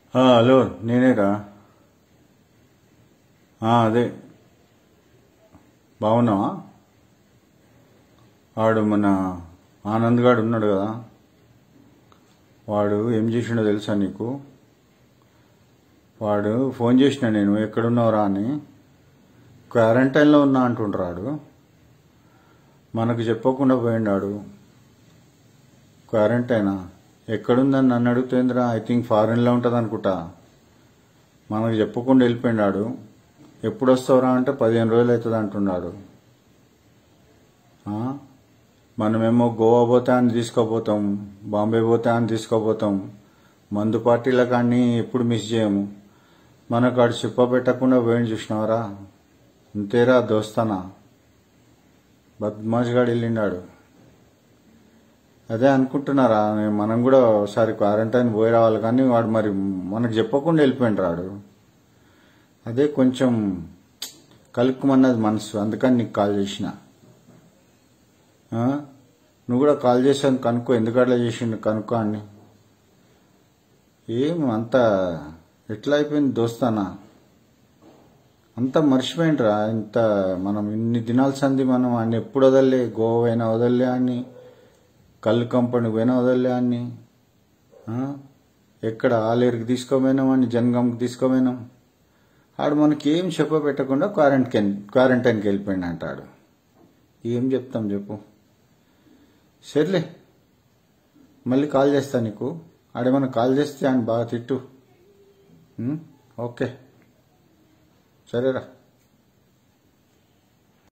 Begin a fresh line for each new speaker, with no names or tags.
ఆ, హలో నేనేరా ఆ, అదే బాగున్నావా వాడు మన ఆనంద్ గాడు ఉన్నాడు కదా వాడు ఏం చేసిండో తెలుసా నీకు వాడు ఫోన్ చేసిన నేను ఎక్కడున్నావురా అని క్వారంటైన్లో ఉన్నా అంటుండ్రాడు మనకు చెప్పకుండా పోయిండాడు క్వారంటైనా ఎక్కడుందని నన్ను అడుగుతుందిరా ఐ థింక్ ఫారెన్లో ఉంటుంది అనుకుంటా మనకు చెప్పకుండా వెళ్ళిపోయినాడు ఎప్పుడు వస్తావురా అంటే పదిహేను రోజులు అవుతుంది అంటున్నాడు ఆ? మనమేమో గోవా పోతే అని తీసుకోపోతాం బాంబే పోతే అని తీసుకోపోతాం మందు పార్టీల కానీ ఎప్పుడు మిస్ చేయము మనకు ఆడు చెప్ప పెట్టకుండా పోయింది చూసినావరా అంతేరా దోస్తానా బద్మాష్ గాడు వెళ్ళిండాడు అదే అనుకుంటున్నారా నేను- మనం కూడా ఒకసారి క్వారంటైన్ పోయి రావాలి కానీ వాడు మరి మనకు చెప్పకుండా వెళ్ళిపోయిండు రాడు అదే కొంచెం కలుక్కుమన్నది మనసు అందుకని నీకు కాల్ చేసిన ఆ? నువ్వు కూడా కాల్ చేశాను కనుక్కో ఎందుకు అట్లా చేసిండు కనుక్కో అని ఏం అంత ఎట్లా అయిపోయింది దోస్తానా అంతా మర్చిపోయిండ్రా ఇంత మనం ఇన్ని దినాల సంది మనం అన్ని ఎప్పుడు వదలలే గోవా అయినా వదలలే అని కళ్ళు కంపెనీ పోయినా వదలలే అని ఆ? ఎక్కడ ఆలేరుకి తీసుకోపోయినాం అని జనగంకి తీసుకోపోయినాం ఆడు మనకి ఏం చెప్ప పెట్టకుండా క్వారంటైన్ క్వారంటైన్కి వెళ్ళిపోయింది అంటాడు ఏం చెప్తాం చెప్పు సర్లే మళ్ళీ కాల్ చేస్తా నీకు ఆడేమన్నా కాల్ చేస్తే ఆయన బాగా తిట్టు ఉం? ఓకే సరేరా